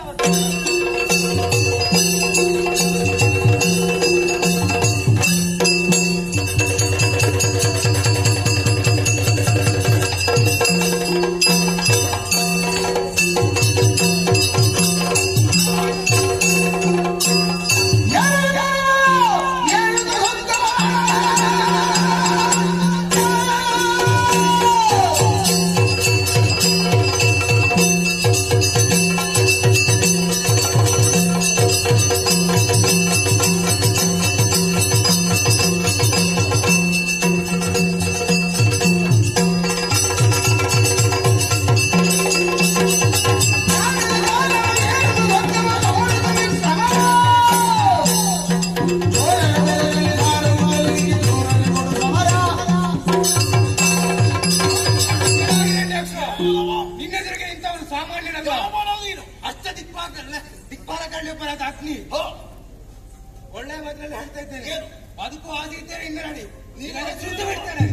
ನಿನ್ನೆದುರಿಗೆ ಇಂಥವನು ಸಾಮಾನ್ಯನಲ್ಲ ಅಷ್ಟ ದಿಕ್ಪಾಲ ದಿಕ್ಪಾಲಕಳ್ಳಿ ಅಗ್ನಿ ಒಳ್ಳೆ ಮೊದಲಲ್ಲಿ ಹೇಳ್ತಾ ಇದ್ದೇನೆ ಅದಕ್ಕೂ ಆದಿ ಇದ್ದೇನೆ ಇನ್ನು ನೋಡಿ ನೀವೆಲ್ಲ ಸುಟ್ಟು ಬಿಡ್ತೇನೆ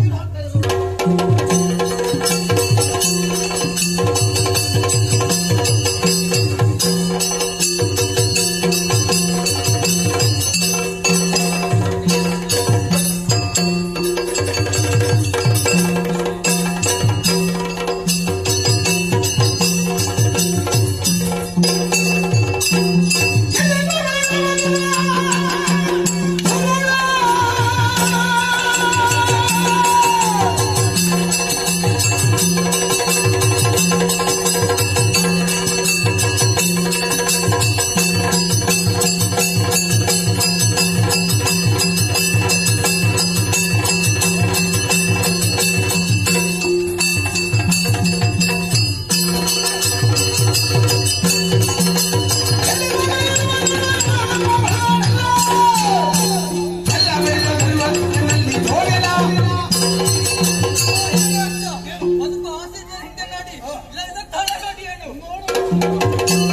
ಅದಕ್ಕೂ ಆಸೆ ಇದ್ದರೆ ಹಿಂದೆ ನೋಡಿ ಇಲ್ಲದಿದ್ದರೆ ತಲೆ ನೋಡಿ ಏನು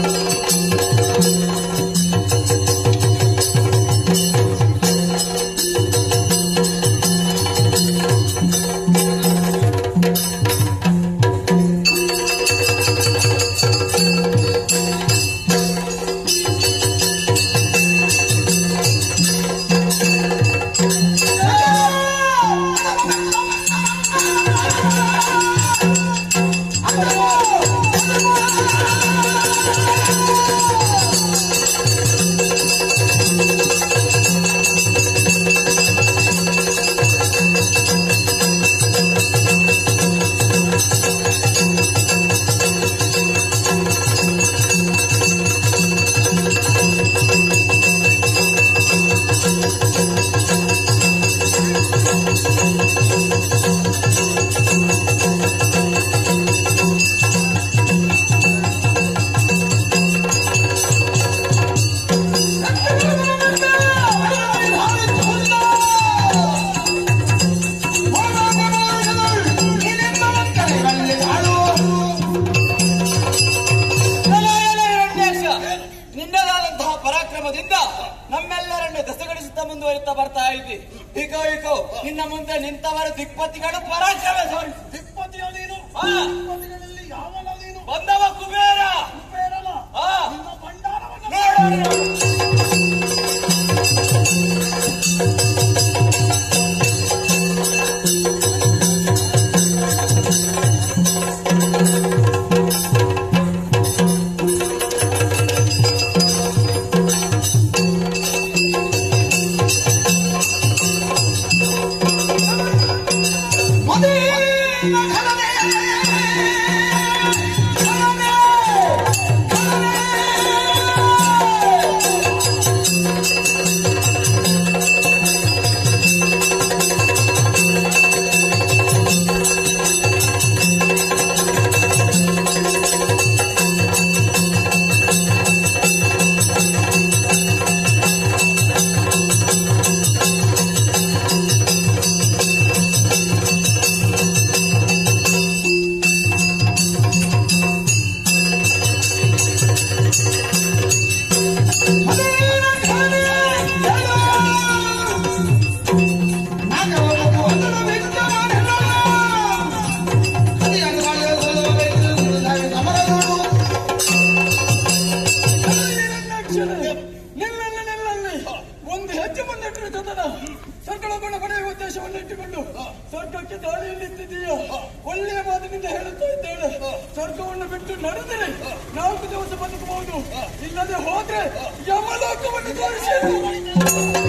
ನಿನ್ನದಾದಂತಹ ಪರಾಕ್ರಮದಿಂದ ನಮ್ಮೆಲ್ಲರನ್ನು ದಸಗಡಿಸುತ್ತಾ ಮುಂದುವರಿತಾ ಬರ್ತಾ ಇದ್ದಿ ಇಕೋ ಇಕೋ ನಿನ್ನ ಮುಂದೆ ನಿಂತವರ ದಿಕ್ಪತಿಗಳು ಪರಾಕ್ರಮ ತೋರಿಸಿ ದಿಕ್ಪತಿಯ ನೀನು ಹಾ. ದಿಕ್ಪತಿಗಳಲ್ಲಿ ಯಾವನ ನೀನು ಬಂದವ ಕುಬೇರ ಬೇರಲ್ಲ ಹಾ. ನಿನ್ನ ಭಂಡಾರವನ್ನು ನೋಡು ಮದುವೆ ನಿನಗೆ ಯಮಲೋಕವನ್ನು ತೋರಿಸಿ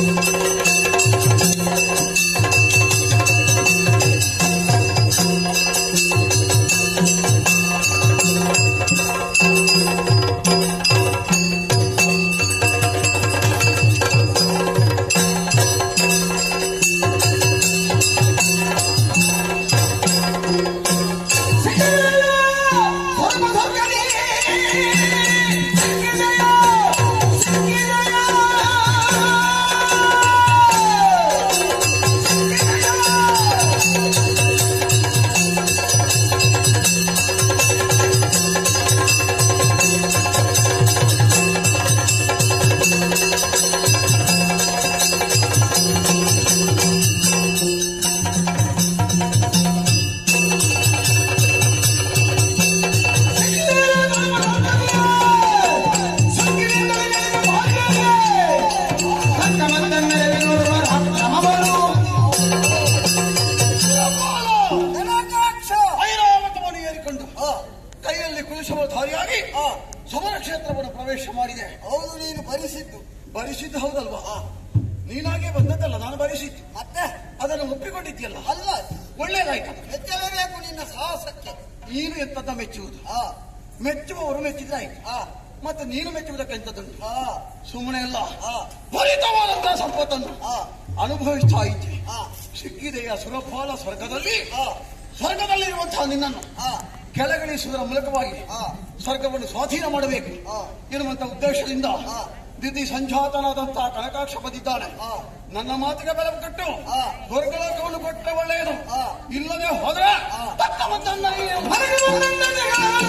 ಐರಾವತವನ್ನು ಏರಿಕೊಂಡು ಕೈಯಲ್ಲಿ ಕುಲಶವಧಾರಿಯಾಗಿ ಸಮರ ಕ್ಷೇತ್ರವನ್ನು ಪ್ರವೇಶ ಮಾಡಿದೆ ಹೌದು ನೀನು ಭರಿಸಿದ್ದು ಭರಿಸಿದ್ದು ಹೌದಲ್ವಾ ನೀನಾಗೆ ಬಂದದ್ದಲ್ಲ ನಾನು ಭರಿಸಿದ್ದು ಮತ್ತೆ ಅದನ್ನು ಒಪ್ಪಿಕೊಂಡಿದ್ಯಲ್ಲ ಅಲ್ಲ ಒಳ್ಳೇದಾಯ್ತು ಮೆಚ್ಚಲೇಬೇಕು ನಿನ್ನ ಸಾಹಸಕ್ಕೆ ನೀನು ಎಂತದ ಮೆಚ್ಚುವುದು ಆ ಮೆಚ್ಚುವವರು ಮೆಚ್ಚಿದ್ರೆ ಆಯ್ತು ಆ ಮತ್ತೆ ನೀನು ಮೆಚ್ಚುವುದಕ್ಕೆ ಎಂತದುಂಟು ಆ ಸುಮ್ಮನೆ ಅಲ್ಲ ಆ ಭರಿತವಾದಂತಹ ಸಂಪತ್ತನ್ನು ಆ ಅನುಭವಿಸ್ತಾ ಇದ್ದೆ ಆ ಸಿಕ್ಕಿದೆಯ ಸುರಫಾಲ ಸ್ವರ್ಗದಲ್ಲಿ ಆ ಸ್ವರ್ಗದಲ್ಲಿರುವಂತಹ ನಿನ್ನನ್ನು ಆ ಕೆಳಗಿಳಿಸುವುದರ ಮೂಲಕವಾಗಿ ಆ ಸ್ವರ್ಗವನ್ನು ಸ್ವಾಧೀನ ಮಾಡಬೇಕು ಆ. ಎನ್ನುವಂತ ಉದ್ದೇಶದಿಂದ ಆ. ದಿತಿ ಸಂಜಾತನಾದಂತಹ ಕನಕಾಕ್ಷ ಬಂದಿದ್ದಾನೆ ಆ. ನನ್ನ ಮಾತಿಗೆ ಬೆಲೆ ಕೊಟ್ಟು ಆ. ಸ್ವರ್ಗಲೋಕವನ್ನು ಕೊಟ್ಟರೆ ಒಳ್ಳೆಯದು ಆ. ಇಲ್ಲದೆ ಹೋದ್ರೆ ಆ. ತಕ್ಕ ಮತ್ತನ್ನ ನೀನು ಮನೆಗೆ ಬಂದಂತೆ.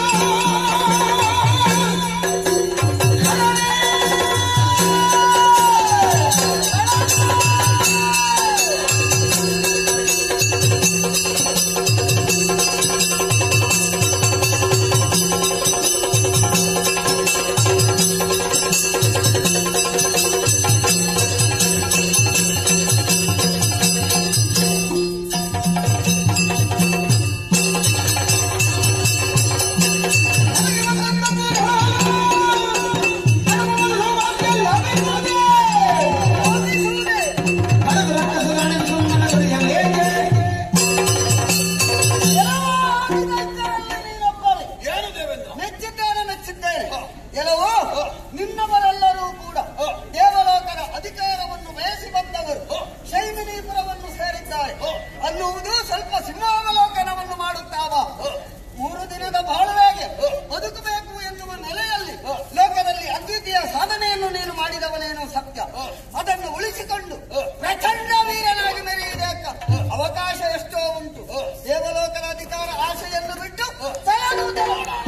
ಏನು ದೇವೇಂದ್ರ ಮೆಚ್ಚುತ್ತೇನೆ ಮೆಚ್ಚುತ್ತೇನೆ ಎಲ್ಲವೋ ನಿನ್ನವರೆಲ್ಲರೂ ಕೂಡ ದೇವಲೋಕದ ಅಧಿಕಾರವನ್ನು ಬಯಸಿ ಬಂದವರು ಶೈಮಿನೀಪುರವನ್ನು ಸೇರಿದ್ದಾರೆ ಅನ್ನುವುದು ಸ್ವಲ್ಪ ಸಿಂಹಾವಲೋಕನವನ್ನು ಮಾಡುತ್ತಾವ ಮೂರು ದಿನದ ಬಾಳುವೆಗೆ ಬದುಕಬೇಕು ಎನ್ನುವ ನೆಲೆಯಲ್ಲಿ ಲೋಕದಲ್ಲಿ ಅದ್ವಿತೀಯ ಸಾಧನೆಯನ್ನು ನೀನು ಮಾಡಿದವನೇನೋ ಸತ್ಯ ಅದನ್ನು ಉಳಿಸಿಕೊಂಡು ಪ್ರಚಂಡ ವೀರನಾಗಿ ಮೆರೆಯುವುದಕ್ಕ ಅವಕಾಶ ಎಷ್ಟೋ ಉಂಟು ದೇವಲೋಕದ ಅಧಿಕಾರ ಆಶೆಯನ್ನು ಬಿಟ್ಟು ತಲೆನೂತೆ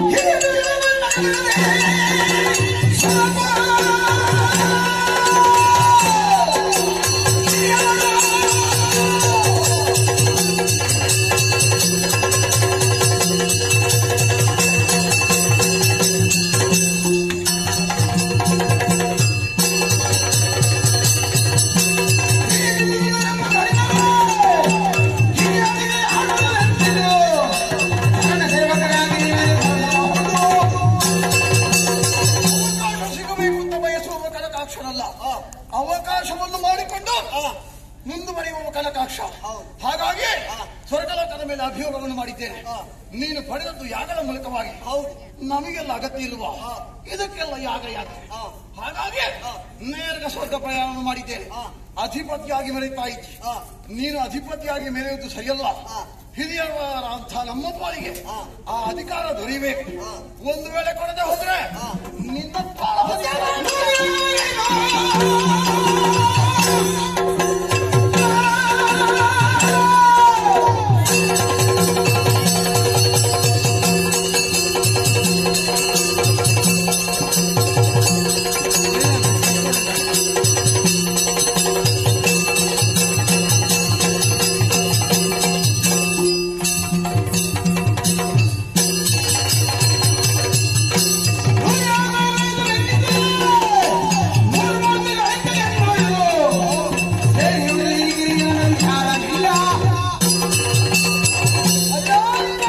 ಅವಕಾಶ ಸಿಗಬೇಕು ಅಂತ ಬಯಸುವ ಕನಕಾಕ್ಷನಲ್ಲ ಅವಕಾಶವನ್ನು ಮಾಡಿಕೊಂಡು ಮುಂದುವರಿಯುವ ಕನಕಾಕ್ಷ ಹಾಗಾಗಿ ಸ್ವರ್ಗಲೋಕದ ಮೇಲೆ ಅಭಿಯೋಗವನ್ನು ಮಾಡಿದ್ದೇನೆ ನೀನು ಪಡೆದದ್ದು ಯಾಗದ ಮೂಲಕವಾಗಿ ಹೌದು ನಮಗೆಲ್ಲ ಅಗತ್ಯ ಇಲ್ವಾ ಇದಕ್ಕೆಲ್ಲ ಯಾಗ ಯಾಗ ಹಾಗಾಗಿ ನೇರ ಸ್ವರ್ಗ ಪ್ರಯಾಣ ಮಾಡಿದ್ದೇನೆ ಅಧಿಪತಿಯಾಗಿ ಮೆರೆಯುತ್ತಾ ಇದ್ದಿ ನೀನು ಅಧಿಪತಿಯಾಗಿ ಮೆರೆಯುವುದು ಸರಿಯಲ್ಲ ಹಿರಿಯರ ಅಂತ ನಮ್ಮ ಪಾಲಿಗೆ ಆ ಅಧಿಕಾರ ದೊರೆಯಬೇಕು ಒಂದು ವೇಳೆ ಕೊಡದೆ ಹೋದ್ರೆ ನಿನ್ನ ಪಾಲ ಅಯ್ಯೋ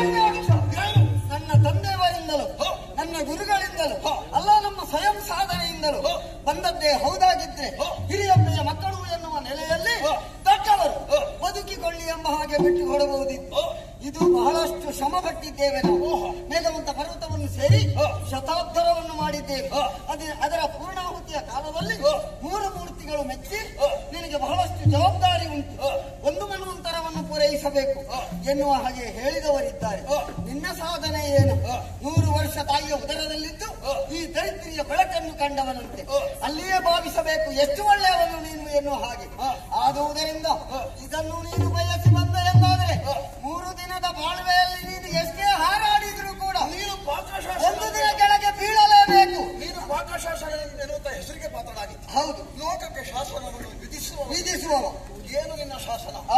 ನನ್ನ ತಂದೆಯವರಿಂದಲೂ ನನ್ನ ಗುರುಗಳಿಂದಲೂ ಅಲ್ಲ ನಮ್ಮ ಸ್ವಯಂ ಸಾಧನೆಯಿಂದ ಕಾಲದಿಂದಲೂ ಬಂದದ್ದೇ ಹೌದಾಗಿದ್ರೆ ಹಿರಿಯಮ್ಮೆಯ ಮಕ್ಕಳು ಎನ್ನುವ ನೆಲೆಯಲ್ಲಿ ದೊಡ್ಡವರು ಬದುಕಿಕೊಳ್ಳಿ ಎಂಬ ಹಾಗೆ ಬಿಟ್ಟು ಹೊಡಬಹುದಿತ್ತು ಇದು ಬಹಳಷ್ಟು ಶ್ರಮ ಪಟ್ಟಿದ್ದೇವೆ ನಾವು ಮೇಘವಂತ ಪರ್ವತವನ್ನು ಸೇರಿ ಶತಾಬ್ದರವನ್ನು ಮಾಡಿದ್ದೇವೆ ಅದೇ ಅದರ ಪೂರ್ಣಾಹುತಿಯ ಕಾಲದಲ್ಲಿ ಮೂರು ಮೂರ್ತಿಗಳು ಮೆಚ್ಚಿ ನಿನಗೆ ಬಹಳಷ್ಟು ಜವಾಬ್ದಾರಿ ಉಂಟು ಒಂದು ಮನ್ವಂತರವನ್ನು ಪೂರೈಸಬೇಕು ಎನ್ನುವ ಹಾಗೆ ಹೇಳಿದವರಿದ್ದಾರೆ ನಿನ್ನ ಸಾಧನೆ ಏನು ನೂರು ವರ್ಷ ತಾಯಿಯ ಉದರದಲ್ಲಿದ್ದು ಈ ದರಿದ್ರಿಯ ಬೆಳಕನ್ನು ಕಂಡವನಂತೆ ಅಲ್ಲಿಯೇ ಭಾವಿಸಬೇಕು ಎಷ್ಟು ಒಳ್ಳೆಯವನು ನೀನು ಎನ್ನುವ ಹಾಗೆ ಆದುದರಿಂದ ಇದನ್ನು ನೀನು ಬಯಸಿ ಬಂದ ಎಂದಾದರೆ ಮೂರು ದಿನದ ಬಾಳ್ವೆಯಲ್ಲಿ ನೀನು ಎಷ್ಟೇ ಹಾರಾಡಿದ್ರು ಕೂಡ ನೀನು ಪಾಕಶಾಸ್ತ್ರ ಒಂದು ದಿನ ಕೆಳಗೆ ಬೀಳಲೇಬೇಕು ನೀನು ಪಾಕಶಾಸ್ತ್ರ ಎನ್ನುವಂತ ಹೆಸರಿಗೆ ಪಾತ್ರನಾಗಿತ್ತು ಹೌದು ಲೋಕಕ್ಕೆ ಶಾಸನವನ್ನು ವಿಧಿಸುವ ವಿಧಿಸುವವ ಏನು ನಿನ್ನ ಶಾಸನ ಆ